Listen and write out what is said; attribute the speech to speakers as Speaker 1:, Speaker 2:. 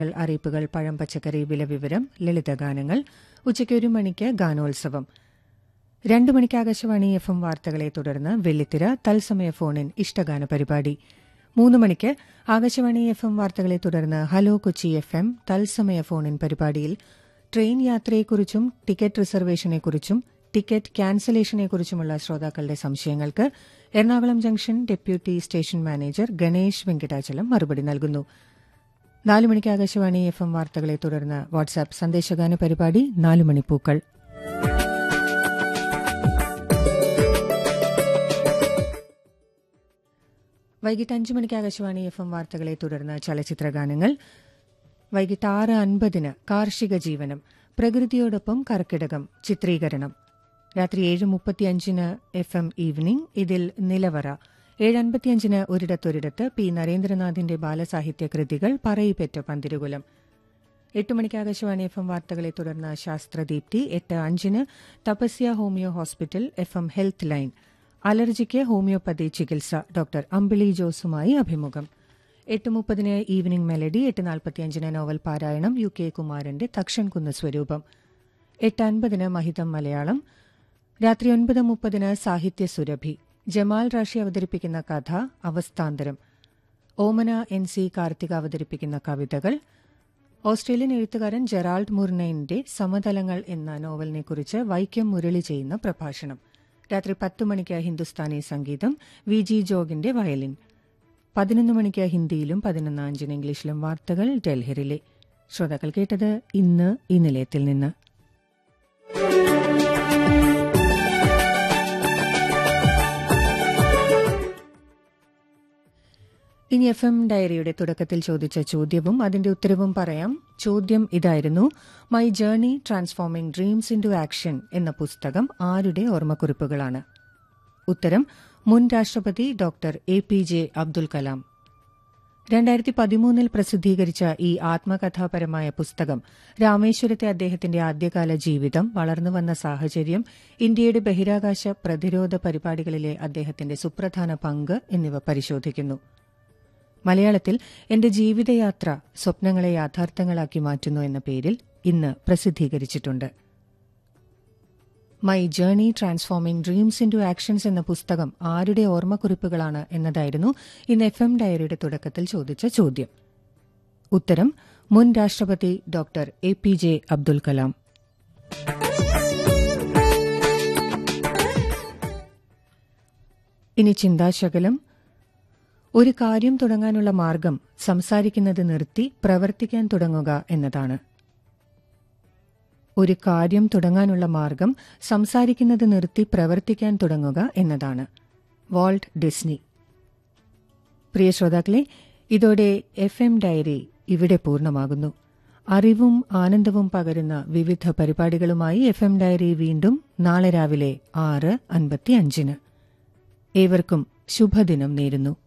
Speaker 1: അറിയിപ്പുകൾ പഴം പച്ചക്കറി വില വിവരം ലളിതഗാനങ്ങൾ ഉച്ചയ്ക്ക് ഒരു മണിക്ക് ഗാനോത്സവം രണ്ടു മണിക്ക് ആകാശവാണി എഫ് എം വാർത്തകളെ തുടർന്ന് വെള്ളിത്തിര തത്സമയ ഫോണിൻ ഇഷ്ടഗാന പരിപാടി മൂന്ന് മണിക്ക് ആകാശവാണി എഫ് എം വാർത്തകളെ തുടർന്ന് ഹലോ കൊച്ചി എഫ് എം തത്സമയ ഫോണിൻ പരിപാടിയിൽ ട്രെയിൻ യാത്രയെക്കുറിച്ചും ടിക്കറ്റ് റിസർവേഷനെക്കുറിച്ചും ടിക്കറ്റ് ക്യാൻസലേഷനെക്കുറിച്ചുമുള്ള ശ്രോതാക്കളുടെ സംശയങ്ങൾക്ക് Ernakulam junction deputy station manager Ganesh Venkitachalam മറുപടി നൽകുന്നു നാല് മണിക്ക് ആകാശവാണി എഫ് എം വാർത്തകളെ തുടർന്ന് വാട്സാപ്പ് സന്ദേശഗാന പരിപാടി നാല് മണിപ്പൂക്കൾ വൈകിട്ട് അഞ്ച് മണിക്ക് ആകാശവാണി എഫ് എം വാർത്തകളെ തുടർന്ന് ചലച്ചിത്ര ഗാനങ്ങൾ വൈകിട്ട് ആറ് അൻപതിന് കാർഷിക ജീവനം പ്രകൃതിയോടൊപ്പം കർക്കിടകം ചിത്രീകരണം രാത്രി ഏഴ് മുപ്പത്തിയഞ്ചിന് എഫ് എം ഈവനിംഗ് ഇതിൽ നിലവറ ഏഴ് അൻപത്തിയഞ്ചിന് ഒരിടത്തൊരിടത്ത് പി നരേന്ദ്രനാഥിന്റെ ബാലസാഹിത്യ കൃതികൾ പറയിപ്പെറ്റ പന്തിരുകുലം എട്ട് മണിക്ക് ആകാശവാണി എഫ് എം വാർത്തകളെ തുടർന്ന് ശാസ്ത്രദീപ്തി എട്ട് അഞ്ചിന് Tapasya homeo hospital F M health line അലർജിക്ക് ഹോമിയോപ്പതി ചികിത്സ ഡോക്ടർ അമ്പിളി ജോസുമായി അഭിമുഖം എട്ട് മുപ്പതിന് ഈവനിംഗ് മെലഡി എട്ട് നാൽപ്പത്തിയഞ്ചിന് നോവൽ പാരായണം യു കെ കുമാരന്റെ തക്ഷൻ കുന്ന് സ്വരൂപം എട്ട് അൻപതിന് മഹിതം മലയാളം രാത്രി ഒൻപത് മുപ്പതിന് സാഹിത്യ സുരഭി ജമാൽ റാഷി അവതരിപ്പിക്കുന്ന കഥ അവസ്ഥാന്തരം ഓമന എൻ സി കാർത്തിക അവതരിപ്പിക്കുന്ന കവിതകൾ ഓസ്ട്രേലിയൻ എഴുത്തുകാരൻ ജെറാൾഡ് മുർനൈന്റെ സമതലങ്ങൾ എന്ന നോവലിനെക്കുറിച്ച് വൈക്കം മുരളി ചെയ്യുന്ന പ്രഭാഷണം രാത്രി പത്ത് മണിക്ക് ഹിന്ദുസ്ഥാനി സംഗീതം വി ജി ജോഗിന്റെ വയലിൻ പതിനൊന്ന് മണിക്ക് ഹിന്ദിയിലും പതിനൊന്ന് അഞ്ചിന് ഇംഗ്ലീഷിലും വാർത്തകൾ ഡൽഹിയിലെ ശ്രോതാക്കൾ കേട്ടത് ഇന്ന് ഈ നിലയത്തിൽ നിന്ന് ഇനി എഫ് എം ഡയറിയുടെ തുടക്കത്തിൽ ചോദിച്ച ചോദ്യവും അതിന്റെ ഉത്തരവും പറയാം ചോദ്യം ഇതായിരുന്നു my journey transforming dreams into action എന്ന പുസ്തകം ആരുടെ ഓർമ്മക്കുറിപ്പുകളാണ് ഉത്തരം മുൻ രാഷ്ട്രപതി doctor A P J Abdul Kalam രണ്ടായിരത്തി പതിമൂന്നിൽ പ്രസിദ്ധീകരിച്ച ഈ ആത്മകഥാപരമായ പുസ്തകം രാമേശ്വരത്തെ അദ്ദേഹത്തിന്റെ ആദ്യകാല ജീവിതം വളർന്നുവന്ന സാഹചര്യം ഇന്ത്യയുടെ ബഹിരാകാശ പ്രതിരോധ പരിപാടികളിലെ അദ്ദേഹത്തിന്റെ സുപ്രധാന പങ്ക് എന്നിവ പരിശോധിക്കുന്നു മലയാളത്തിൽ എന്റെ ജീവിതയാത്ര സ്വപ്നങ്ങളെ യാഥാർത്ഥ്യങ്ങളാക്കി മാറ്റുന്നു എന്ന പേരിൽ ഇന്ന് പ്രസിദ്ധീകരിച്ചിട്ടുണ്ട് my journey transforming dreams into actions എന്ന പുസ്തകം ആരുടെ ഓർമ്മക്കുറിപ്പുകളാണ് എന്നതായിരുന്നു ഇന്ന് എഫ് എം ഡയറിയുടെ തുടക്കത്തിൽ ചോദിച്ച ചോദ്യം ഉത്തരം മുൻ രാഷ്ട്രപതി doctor A P J Abdul Kalam ഇനി ചിന്താശകലം ഒരു കാര്യം തുടങ്ങാനുള്ള മാർഗം സംസാരിക്കുന്നത് നിർത്തി പ്രവർത്തിക്കാൻ തുടങ്ങുക എന്നതാണ് ഒരു കാര്യം തുടങ്ങാനുള്ള മാർഗം സംസാരിക്കുന്നത് നിർത്തി പ്രവർത്തിക്കാൻ തുടങ്ങുക എന്നതാണ് വാൾട്ട് ഡിസ്നി പ്രിയ ശ്രോതാക്കളെ ഇതോടെ എഫ് എം ഡയറി ഇവിടെ പൂർണ്ണമാകുന്നു അറിവും ആനന്ദവും പകരുന്ന വിവിധ പരിപാടികളുമായി എഫ് എം ഡയറി വീണ്ടും നാളെ രാവിലെ ആറ് അൻപത്തി അഞ്ചിന് ഏവർക്കും ശുഭദിനം നേരുന്നു